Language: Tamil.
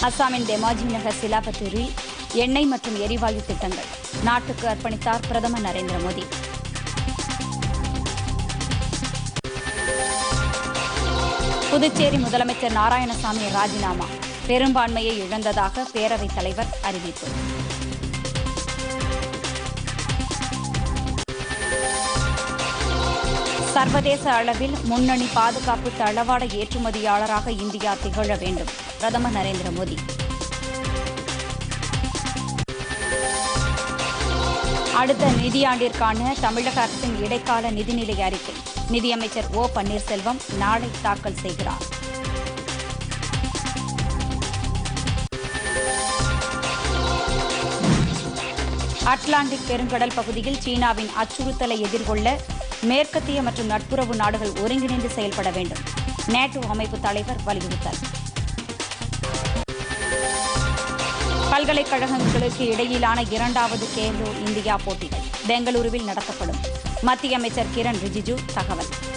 அசாமின் தெமாஜி நகர் சிலாபத்தூரில் எண்ணெய் மற்றும் எரிவாயு திட்டங்கள் நாட்டுக்கு அர்ப்பணித்தார் பிரதமர் நரேந்திர மோடி புதுச்சேரி முதலமைச்சர் நாராயணசாமி ராஜினாமா பெரும்பான்மையை இழந்ததாக பேரவைத் தலைவர் அறிவிப்பு சர்வதேச அளவில் முன்னணி பாதுகாப்பு தளவாட ஏற்றுமதியாளராக இந்தியா திகழ வேண்டும் பிரதமர் நரேந்திர மோடி அடுத்த நிதியாண்டிற்கான தமிழக அரசின் இடைக்கால நிதிநிலை அறிக்கை நிதியமைச்சர் ஓ பன்னீர்செல்வம் நாளை தாக்கல் செய்கிறார் அட்லாண்டிக் பெருங்கடல் பகுதியில் சீனாவின் அச்சுறுத்தலை எதிர்கொள்ள மேற்கத்திய மற்றும் நட்புறவு நாடுகள் ஒருங்கிணைந்து செயல்பட வேண்டும் நேட்டோ அமைப்பு தலைவர் வலியுறுத்தல் பல்கலைக்கழகங்களுக்கு இடையிலான இரண்டாவது கேலோ இந்தியா போட்டிகள் பெங்களூருவில் நடத்தப்படும் மத்திய அமைச்சர் கிரண் ரிஜிஜு தகவல்